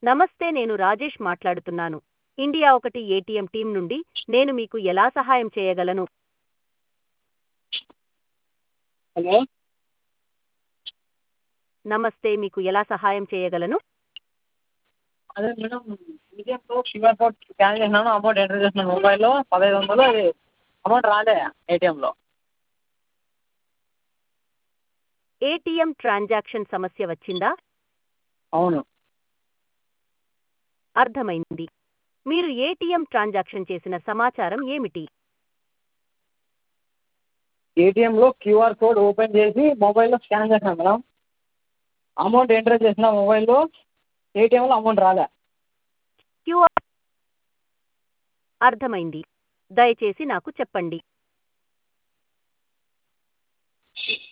నమస్తే నేను రాజేష్ మాట్లాడుతున్నాను ఇండియా ఒకటి ఏటీఎం టీం నుండి నేను మీకు ఎలా సహాయం చేయగలను హలో నమస్తే మీకు ఎలా సహాయం చేయగలను అదే మేడం ఏటీఎంలో క్యూఆర్ కోడ్ స్కాన్ చేసినాను అమౌంట్ ఎంటర్ చేసినాను మొబైల్లో పదహైదు వందలు అది అమౌంట్ రాలే ఏటీఎంలో ఏటీఎం ట్రాన్సాక్షన్ సమస్య వచ్చిందా అవును అర్థమైంది మీరు ఏటీఎం ట్రాన్సాక్షన్ చేసిన సమాచారం ఏమిటి ఏటీఎంలో క్యూఆర్ కోడ్ ఓపెన్ చేసి మొబైల్లో స్కాన్ చేసినాను మేడం అమౌంట్ ఎంటర్ చేసిన మొబైల్లో ఏటీఎంలో అమౌంట్ రాలే క్యూఆర్ అర్థమైంది దయచేసి నాకు చెప్పండి